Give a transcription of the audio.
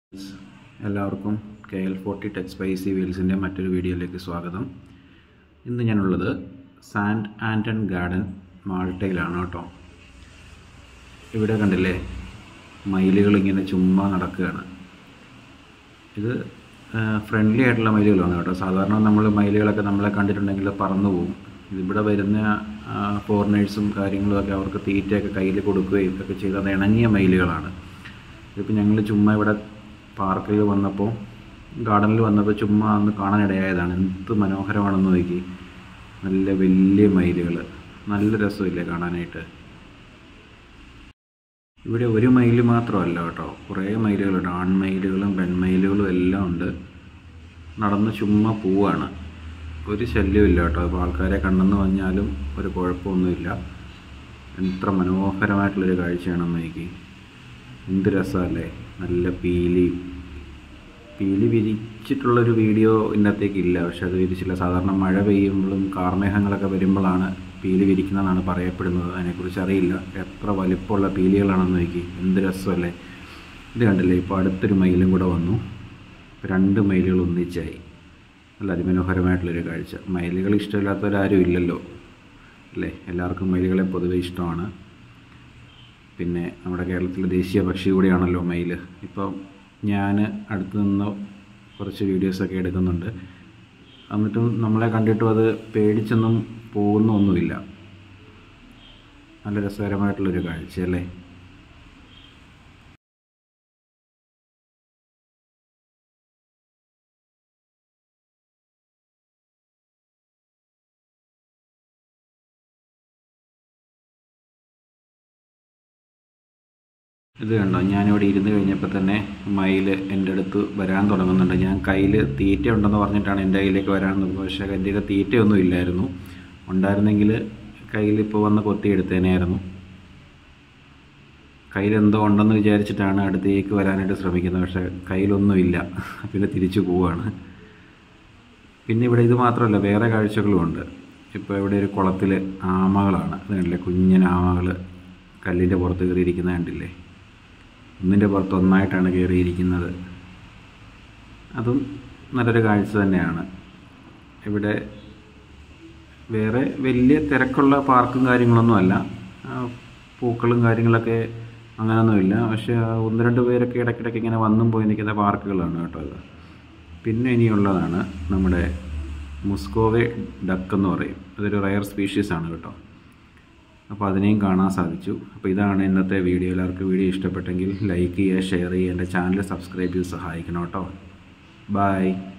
എല്ലാവർക്കും K L forty tech spicy വീൽസിൻ്റെ മറ്റൊരു വീഡിയോയിലേക്ക് സ്വാഗതം ഇന്ന് ഞാനുള്ളത് സാൻഡ് ആൻറ്റൺ ഗാർഡൻ മാൾട്ടയിലാണ് കേട്ടോ ഇവിടെ കണ്ടില്ലേ മയിലുകൾ ഇങ്ങനെ ചുമ്മാ നടക്കുകയാണ് ഇത് ഫ്രണ്ട്ലി ആയിട്ടുള്ള മയിലുകളാണ് കേട്ടോ സാധാരണ നമ്മൾ മയിലുകളൊക്കെ നമ്മളെ കണ്ടിട്ടുണ്ടെങ്കിൽ പറന്നു പോകും ഇതിവിടെ വരുന്ന ഫോറിനേഴ്സും കാര്യങ്ങളും ഒക്കെ അവർക്ക് തീറ്റയൊക്കെ കയ്യിൽ കൊടുക്കുകയും ഒക്കെ ചെയ്ത് അത് ഇണങ്ങിയ മയിലുകളാണ് ഇതിപ്പോൾ ഞങ്ങൾ ചുമ്മാ ഇവിടെ പാർക്കിൽ വന്നപ്പോൾ ഗാർഡനിൽ വന്നപ്പോൾ ചുമ്മാ ഒന്ന് കാണാനിടയായതാണ് എന്ത് മനോഹരമാണെന്ന് നോക്കി നല്ല വലിയ മയിലുകൾ നല്ല രസമില്ലേ കാണാനായിട്ട് ഇവിടെ ഒരു മയിൽ മാത്രമല്ല കേട്ടോ കുറേ മയിലുകളുണ്ട് ആൺമയിലുകളും പെൺമയിലുകളും എല്ലാം ഉണ്ട് നടന്ന് ചുമ്മാ പോവാണ് ഒരു ശല്യമില്ല കേട്ടോ ഇപ്പോൾ ആൾക്കാരെ കണ്ടെന്ന് പറഞ്ഞാലും ഒരു കുഴപ്പമൊന്നുമില്ല എത്ര മനോഹരമായിട്ടുള്ളൊരു കാഴ്ചയാണെന്ന് നോക്കി എന്ത് രസമല്ലേ നല്ല പീലി പീലി വിരിച്ചിട്ടുള്ളൊരു വീഡിയോ ഇതിനകത്തേക്ക് ഇല്ല പക്ഷെ അത് വിരിച്ചില്ല സാധാരണ മഴ പെയ്യുമ്പോഴും കാർമേഘങ്ങളൊക്കെ വരുമ്പോഴാണ് പീലി വിരിക്കുന്നതെന്നാണ് പറയപ്പെടുന്നത് അതിനെക്കുറിച്ച് അറിയില്ല എത്ര വലിപ്പമുള്ള പീലികളാണെന്ന് നോക്കി എന്ത് രസമല്ലേ ഇത് കണ്ടില്ലേ ഇപ്പോൾ അടുത്തൊരു മയിലും കൂടെ വന്നു രണ്ട് മയിലുകൾ ഒന്നിച്ചായി നല്ല അതിമനോഹരമായിട്ടുള്ളൊരു കാഴ്ച മയിലുകൾ ഇഷ്ടമില്ലാത്തവരാരും ഇല്ലല്ലോ അല്ലേ എല്ലാവർക്കും മയിലുകളെ പൊതുവെ ഇഷ്ടമാണ് പിന്നെ നമ്മുടെ കേരളത്തിലെ ദേശീയ പക്ഷി കൂടിയാണല്ലോ മയിൽ ഇപ്പോൾ ഞാൻ അടുത്ത് നിന്ന് കുറച്ച് വീഡിയോസൊക്കെ എടുക്കുന്നുണ്ട് എന്നിട്ടും നമ്മളെ കണ്ടിട്ടും അത് പേടിച്ചൊന്നും പോകുന്നൊന്നുമില്ല നല്ല രസകരമായിട്ടുള്ളൊരു കാഴ്ച അല്ലേ ഇത് കണ്ടോ ഞാനിവിടെ ഇരുന്ന് കഴിഞ്ഞപ്പോൾ തന്നെ മയിൽ എൻ്റെ അടുത്ത് വരാൻ തുടങ്ങുന്നുണ്ട് ഞാൻ കയ്യിൽ തീറ്റ ഉണ്ടെന്ന് പറഞ്ഞിട്ടാണ് എൻ്റെ കയ്യിലേക്ക് വരാൻ നോക്കുന്നത് പക്ഷേ എൻ്റെ കയ്യിൽ തീറ്റയൊന്നും ഇല്ലായിരുന്നു ഉണ്ടായിരുന്നെങ്കിൽ കയ്യിൽ ഇപ്പോൾ വന്ന് കൊത്തിയെടുത്തേനായിരുന്നു കയ്യിൽ എന്തോ ഉണ്ടെന്ന് വിചാരിച്ചിട്ടാണ് അടുത്തേക്ക് വരാനായിട്ട് ശ്രമിക്കുന്നത് പക്ഷേ കയ്യിലൊന്നുമില്ല പിന്നെ തിരിച്ചു പോവുകയാണ് പിന്നെ ഇവിടെ ഇത് മാത്രമല്ല വേറെ കാഴ്ചകളുമുണ്ട് ഇപ്പോൾ ഇവിടെ ഒരു കുളത്തിൽ ആമകളാണ് അത് കണ്ടില്ലേ കുഞ്ഞൻ ആമകൾ കല്ലിൻ്റെ പുറത്ത് കയറിയിരിക്കുന്നത് കണ്ടില്ലേ ഒന്നിൻ്റെ പുറത്ത് ഒന്നായിട്ടാണ് കയറിയിരിക്കുന്നത് അതും നല്ലൊരു കാഴ്ച തന്നെയാണ് ഇവിടെ വേറെ വലിയ തിരക്കുള്ള പാർക്കും കാര്യങ്ങളൊന്നുമല്ല പൂക്കളും കാര്യങ്ങളൊക്കെ അങ്ങനെയൊന്നുമില്ല പക്ഷേ ഒന്ന് രണ്ട് പേരൊക്കെ ഇടയ്ക്കിടയ്ക്ക് ഇങ്ങനെ വന്നും പോയി നിൽക്കുന്ന പാർക്കുകളാണ് കേട്ടോ ഇത് പിന്നെ ഇനിയുള്ളതാണ് നമ്മുടെ മുസ്കോവെ ഡക്ക് എന്ന് പറയും അതൊരു റയർ സ്പീഷീസ് ആണ് കേട്ടോ അപ്പോൾ അതിനെയും കാണാൻ സാധിച്ചു അപ്പോൾ ഇതാണ് ഇന്നത്തെ വീഡിയോ എല്ലാവർക്കും വീഡിയോ ഇഷ്ടപ്പെട്ടെങ്കിൽ ലൈക്ക് ചെയ്യുക ഷെയർ ചെയ്യുക എൻ്റെ ചാനൽ സബ്സ്ക്രൈബ് ചെയ്ത് സഹായിക്കണം കേട്ടോ ബായ്